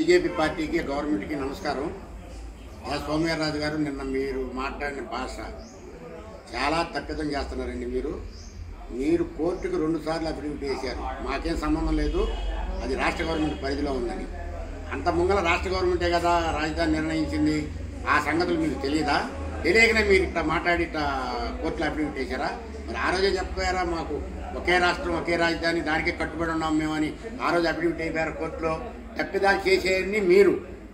BJP పార్టీకి గవర్నమెంట్కి నమస్కారం ఎస్ సోమవీర్రాజు గారు నిన్న మీరు మాట్లాడిన భాష చాలా తప్పిదం చేస్తున్నారండి మీరు మీరు కోర్టుకు రెండు సార్లు అఫిడవిట్ వేశారు మాకేం సంబంధం లేదు అది రాష్ట్ర గవర్నమెంట్ పరిధిలో ఉందని అంత ముంగల రాష్ట్ర గవర్నమెంటే కదా రాజధాని నిర్ణయించింది ఆ సంగతులు మీకు తెలియదా తెలియకనే మీరు ఇట్లా మాట్లాడి ఇట్లా కోర్టులో అఫిడవిట్ వేశారా మరి ఆ రోజే చెప్పారా మాకు ఒకే రాష్ట్రం ఒకే రాజధాని దానికే కట్టుబడి ఉన్నాం మేమని ఆ రోజు అఫిడవిట్ అయిపోయారు కోర్టులో తప్పిదాలు చేసేయన్ని మీరు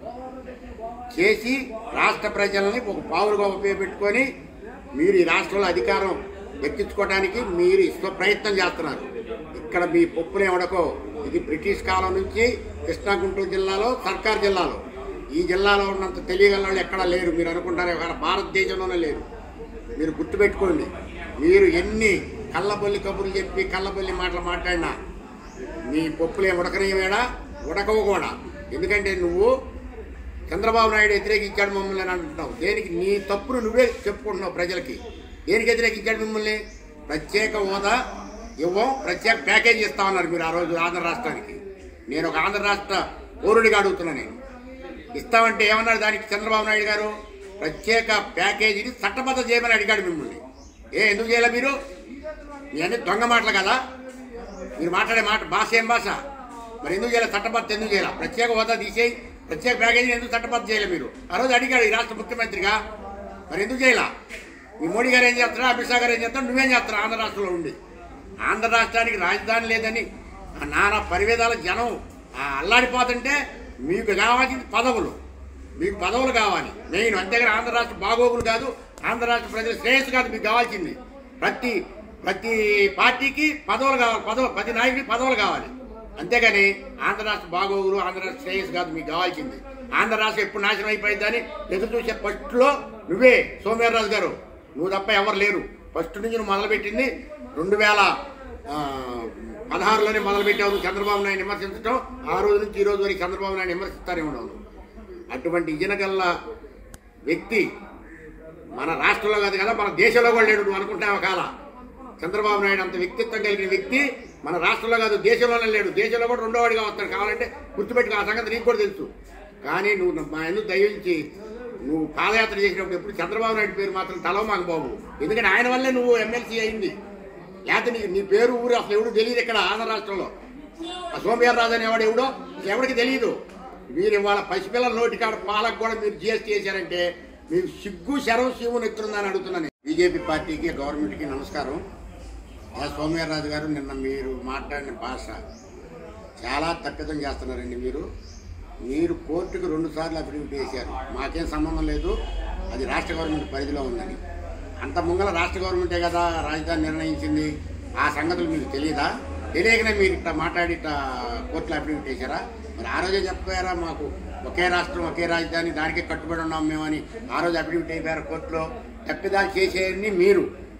చేసి రాష్ట్ర ప్రజలని ఒక పావులుగా ఉపయోగపెట్టుకొని మీరు ఈ రాష్ట్రంలో అధికారం ఎక్కించుకోవడానికి మీరు ఇష్ట ప్రయత్నం చేస్తున్నారు ఇక్కడ మీ పప్పులే ఉడకో ఇది బ్రిటిష్ కాలం నుంచి కృష్ణా గుంటూరు జిల్లాలో సర్కార్ జిల్లాలో ఈ జిల్లాలో ఉన్నంత తెలియగల వాళ్ళు ఎక్కడా లేరు మీరు అనుకుంటారు ఇవాళ భారతదేశంలోనే లేరు మీరు గుర్తుపెట్టుకోండి మీరు ఎన్ని కళ్ళబొల్లి కబుర్లు చెప్పి కళ్ళబొల్లి మాటలు మాట్లాడినా నీ పప్పులే ఉడకనివేడా ఉడకవు కూడా ఎందుకంటే నువ్వు చంద్రబాబు నాయుడు వ్యతిరేకించాడు మమ్మల్ని అని అంటున్నావు దేనికి నీ తప్పును నువ్వే చెప్పుకుంటున్నావు ప్రజలకి దేనికి వ్యతిరేకించాడు మిమ్మల్ని ప్రత్యేక హోదా ఇవ్వం ప్రత్యేక ప్యాకేజీ ఇస్తామన్నారు మీరు ఆ రోజు ఆంధ్ర రాష్ట్రానికి నేను ఒక ఆంధ్ర రాష్ట్ర పౌరుడిగా అడుగుతున్నా నేను ఇస్తామంటే ఏమన్నారు దానికి చంద్రబాబు నాయుడు గారు ప్రత్యేక ప్యాకేజీని చట్టబద్ధ చేయమని అడిగాడు మిమ్మల్ని ఏ ఎందుకు చేయాలి మీరు ఇవన్నీ దొంగ మాటలు కదా మీరు మాట్లాడే మాట భాష ఏం భాష మరి ఎందుకు చేయాలి చట్టబద్ధ ఎందుకు చేయాలి ప్రత్యేక హోదా తీసేయి ప్రత్యేక ప్యాకేజీని ఎందుకు చట్టబద్ధ చేయలే మీరు ఆ రోజు అడిగాడు ఈ రాష్ట్ర ముఖ్యమంత్రిగా మరి ఎందుకు చేయాల మీ మోడీ గారు ఏం చేస్తారా అమిత్ షా గారు ఏం చేస్తారా నువ్వేం చేస్తారా ఆంధ్ర రాష్ట్రంలో ఉండి ఆంధ్ర రాష్ట్రానికి రాజధాని లేదని ఆ నానా పరివేదాల జనం ఆ అల్లాడిపోతుంటే మీకు కావాల్సింది పదవులు మీకు పదవులు కావాలి మెయిన్ అంతేగాని ఆంధ్ర రాష్ట్ర బాగోగులు కాదు ఆంధ్ర రాష్ట్ర ప్రజల శ్రేయస్సు కాదు మీకు కావాల్సింది ప్రతి ప్రతి పార్టీకి పదవులు కావాలి పదవులు ప్రతి నాయకుడికి పదవులు కావాలి అంతేగాని ఆంధ్ర రాష్ట్ర బాగోగులు ఆంధ్ర రాష్ట్ర శ్రేయస్సు కాదు మీకు కావాల్సింది ఆంధ్ర రాష్ట్రం ఎప్పుడు నాశనం అయిపోయిందని ఎదురు చూసే ఫస్ట్లో నువ్వే సోమవీర్రాజు గారు నువ్వు తప్ప ఎవరు లేరు ఫస్ట్ నుంచి నువ్వు మొదలుపెట్టింది రెండు వేల ఆ, పదహారులోనే మొదలుపెట్టావు నువ్వు చంద్రబాబు నాయుడు విమర్శించడం ఆ రోజు నుంచి ఈ రోజు వరకు చంద్రబాబు నాయుడు విమర్శిస్తానే ఉన్నావు నువ్వు. అటువంటి ఇజనగల్ల వ్యక్తి మన రాష్ట్రంలో కాదు కదా మన దేశంలో కూడా లేడు నువ్వు అనుకుంటావు కాల చంద్రబాబు నాయుడు అంత వ్యక్తిత్వం కలిగిన వ్యక్తి మన రాష్ట్రంలో కాదు దేశంలోనే లేడు దేశంలో కూడా రెండో వాడిగా వస్తాడు కావాలంటే గుర్తుపెట్టుకో ఆ సంగతి నీకు కూడా తెలుసు కానీ నువ్వు మా ఎందుకు దయించి నువ్వు పాదయాత్ర చేసినప్పుడు ఎప్పుడు చంద్రబాబు నాయుడు పేరు మాత్రం తలవ మాకు బాబు ఎందుకంటే ఆయన వల్లే నువ్వు ఎమ్మెల్సీ అయింది లేకపోతే నీ నీ పేరు ఊరు అసలు ఎవడు తెలియదు ఇక్కడ ఆంధ్ర రాష్ట్రంలో ఆ సోమవారం రాజు అనేవాడు ఎవడో అసలు ఎవరికి తెలియదు మీరు ఇవాళ పసిపిల్లల నోటి కాడ పాలకు కూడా మీరు జిఎస్టీ చేశారంటే మీకు సిగ్గు శరం శివుని ఎత్తుందని అడుగుతున్నాను బీజేపీ పార్టీకి గవర్నమెంట్కి నమస్కారం ఎస్ సోమవీర్రాజు గారు నిన్న మీరు మాట్లాడిన భాష చాలా తప్పిదం చేస్తున్నారండి మీరు మీరు కోర్టుకు రెండు సార్లు అఫిడవిట్ వేశారు మాకేం సంబంధం లేదు అది రాష్ట్ర గవర్నమెంట్ పరిధిలో ఉందని అంత ముంగల రాష్ట్ర గవర్నమెంటే కదా రాజధాని నిర్ణయించింది ఆ సంగతులు మీకు తెలియదా తెలియకనే మీరు ఇట్లా మాట్లాడి ఇట్లా కోర్టులో అఫిడవిట్ వేశారా మరి ఆ రోజే చెప్పారా మాకు ఒకే రాష్ట్రం ఒకే రాజధాని దానికే కట్టుబడి ఉన్నాం మేమని ఆ రోజు అఫిడవిట్ అయిపోయారు కోర్టులో తప్పిదాలు చేసేయన్ని మీరు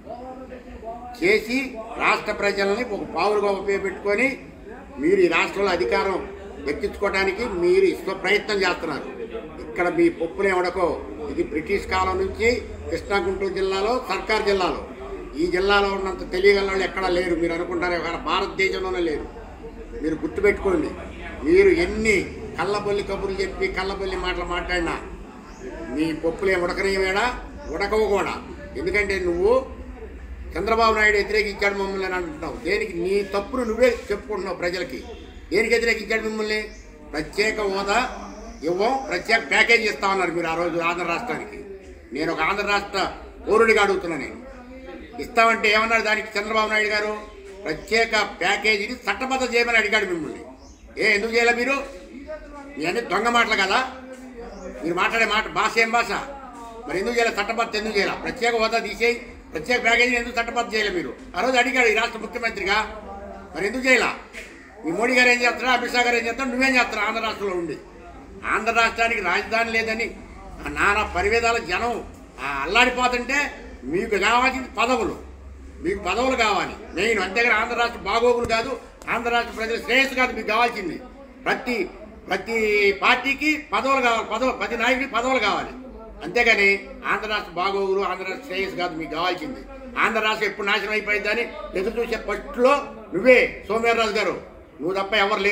చేసి రాష్ట్ర ప్రజలని ఒక పావులుగా ఉపయోగపెట్టుకొని మీరు ఈ రాష్ట్రంలో అధికారం ఎక్కించుకోవడానికి మీరు ఇష్ట ప్రయత్నం చేస్తున్నారు ఇక్కడ మీ పప్పులే ఉడకో ఇది బ్రిటిష్ కాలం నుంచి కృష్ణా గుంటూరు జిల్లాలో సర్కార్ జిల్లాలో ఈ జిల్లాలో ఉన్నంత తెలియగల వాళ్ళు ఎక్కడా లేరు మీరు అనుకుంటారు ఇవాళ భారతదేశంలోనే లేరు మీరు గుర్తుపెట్టుకోండి మీరు ఎన్ని కళ్ళబొల్లి కబుర్లు చెప్పి కళ్ళబొల్లి మాటలు మాట్లాడినా నీ పప్పులే ఉడకనివేడా ఉడకవు కూడా ఎందుకంటే నువ్వు చంద్రబాబు నాయుడు వ్యతిరేకించాడు మమ్మల్ని అని అంటున్నావు దేనికి నీ తప్పును నువ్వే చెప్పుకుంటున్నావు ప్రజలకి దేనికి వ్యతిరేకించాడు మిమ్మల్ని ప్రత్యేక హోదా ఇవ్వం ప్రత్యేక ప్యాకేజీ ఇస్తామన్నారు మీరు ఆ రోజు ఆంధ్ర రాష్ట్రానికి నేను ఒక ఆంధ్ర రాష్ట్ర పౌరుడిగా అడుగుతున్నా నేను ఇస్తామంటే ఏమన్నారు దానికి చంద్రబాబు నాయుడు గారు ప్రత్యేక ప్యాకేజీని చట్టబద్ధ చేయమని అడిగాడు మిమ్మల్ని ఏ ఎందుకు చేయాలి మీరు ఇవన్నీ దొంగ మాటలు కదా మీరు మాట్లాడే మాట భాష ఏం భాష మరి ఎందుకు చేయాలి చట్టబద్ధ ఎందుకు చేయాలి ప్రత్యేక హోదా తీసేయి ప్రత్యేక ప్యాకేజీని ఎందుకు చట్టబద్ధ చేయలే మీరు ఆ రోజు అడిగాడు ఈ రాష్ట్ర ముఖ్యమంత్రిగా మరి ఎందుకు చేయాల మీ మోడీ గారు ఏం చేస్తారా అమిత్ షా గారు ఏం చేస్తారా నువ్వేం చేస్తారా ఆంధ్ర రాష్ట్రంలో ఉండి ఆంధ్ర రాష్ట్రానికి రాజధాని లేదని ఆ నానా పరివేదాల జనం ఆ అల్లాడిపోతుంటే మీకు కావాల్సింది పదవులు మీకు పదవులు కావాలి మెయిన్ అంతేగాని ఆంధ్ర రాష్ట్ర బాగోగులు కాదు ఆంధ్ర రాష్ట్ర ప్రజల శ్రేయస్సు కాదు మీకు కావాల్సింది ప్రతి ప్రతి పార్టీకి పదవులు కావాలి పదవులు ప్రతి నాయకుడికి పదవులు కావాలి అంతేగాని ఆంధ్ర రాష్ట్ర బాగోగులు ఆంధ్ర రాష్ట్ర శ్రేయస్సు కాదు మీకు కావాల్సింది ఆంధ్ర రాష్ట్రం ఎప్పుడు నాశనం అయిపోయిందని ఎదురు చూసే ఫస్ట్లో నువ్వే సోమవీర్రాజు గారు నువ్వు తప్ప ఎవరు లేరు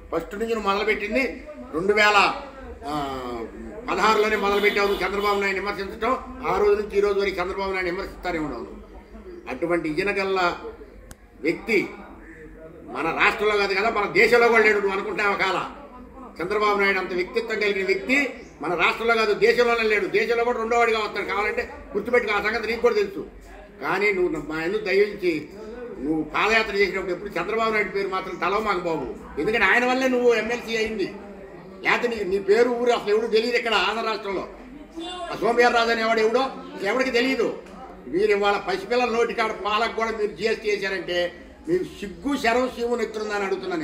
ఫస్ట్ నుంచి నువ్వు మొదలుపెట్టింది రెండు వేల ఆ, పదహారులోనే మొదలుపెట్టావు నువ్వు చంద్రబాబు నాయుడు విమర్శించడం ఆ రోజు నుంచి ఈ రోజు వరకు చంద్రబాబు నాయుడు విమర్శిస్తానే ఉన్నావు నువ్వు. అటువంటి ఇజనగల్ల వ్యక్తి మన రాష్ట్రంలో కాదు కదా మన దేశంలో కూడా లేడు నువ్వు అనుకుంటావు కాల చంద్రబాబు నాయుడు అంత వ్యక్తిత్వం కలిగిన వ్యక్తి మన రాష్ట్రంలో కాదు దేశంలోనే లేడు దేశంలో కూడా రెండో వాడిగా వస్తాడు కావాలంటే గుర్తుపెట్టుకో ఆ సంగతి నీకు కూడా తెలుసు కానీ నువ్వు మా ఎందుకు దయించి నువ్వు పాదయాత్ర చేసినప్పుడు ఎప్పుడు చంద్రబాబు నాయుడు పేరు మాత్రం తలవ మాకు బాబు ఎందుకంటే ఆయన వల్లే నువ్వు ఎమ్మెల్సీ అయింది లేకపోతే నీ నీ పేరు ఊరు అసలు ఎవడు తెలియదు ఇక్కడ ఆంధ్ర రాష్ట్రంలో ఆ సోమయార్ రాజు అనేవాడు ఎవడో అసలు ఎవరికి తెలియదు మీరు ఇవాళ పసిపిల్లల నోటికాడ పాలకు కూడా మీరు జిఎస్టీ చేశారంటే మీరు సిగ్గు శరం శివుని ఎత్తుందని అడుగుతున్నాను నేను